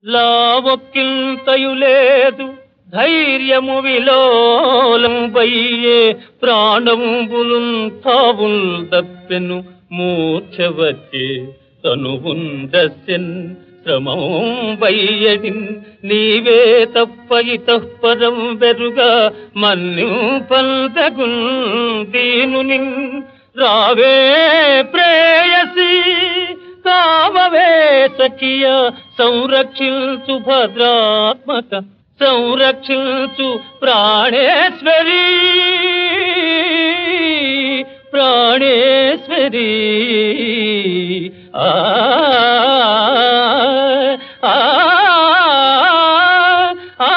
లావొక్కింతయు లేదు ధైర్యము విలోలంబయ్యే ప్రాణంబులున్ తావుల్ దప్పెను మూర్ఛవచ్చే తనువుండస్యన్ శ్రమం వయ్యడిన్ నీవే తప్ప ఇతఃపరం బెరుగా మన్యు పంతగున్ దీనునిన్ రావే ప్రేయసి కావవే సఖియ సంరక్షించు భద్రాత్మక సంరక్షించు ప్రాణేశ్వరి ప్రాణేశ్వరి ఆ ఆ, ఆ,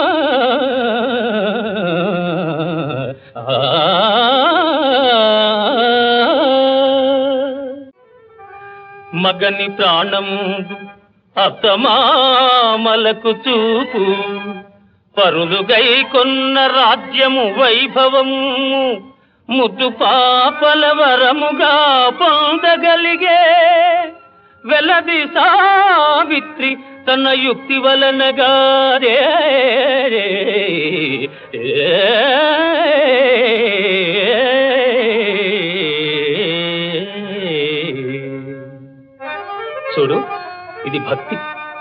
మగని ప్రాణముందు అత్తమామలకు చూపు పరులుగై కొన్న రాజ్యము వైభవము ముద్దు పాపల వరముగా పొందగలిగే వెలది సావిత్రి తన యుక్తి వలనగా రే చూడు ఇది భక్తి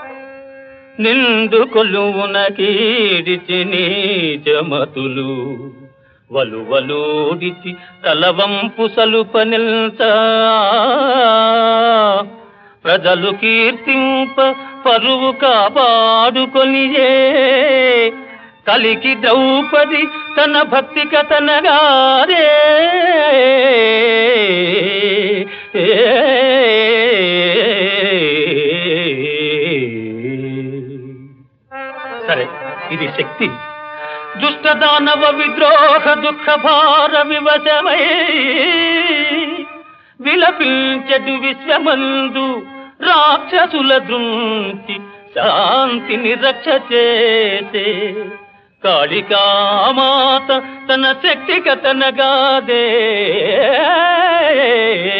నిండు కొలువున కీడిచి నీచమతులు వలువలోడిచి తలవంపు సలుపనిల్త ప్రజలు కీర్తింప పరువు కాపాడుకొనియే కలికి ద్రౌపది తన భక్తి కథనగారే సరే ఇది శక్తి దుష్ట దానవ విద్రోహ దుఃఖ భార వివశమై విలపించడు విశ్వమందు రాక్షసుల దృంచి శాంతిని రక్ష చేసే కాళికామాత తన శక్తి కథనగాదే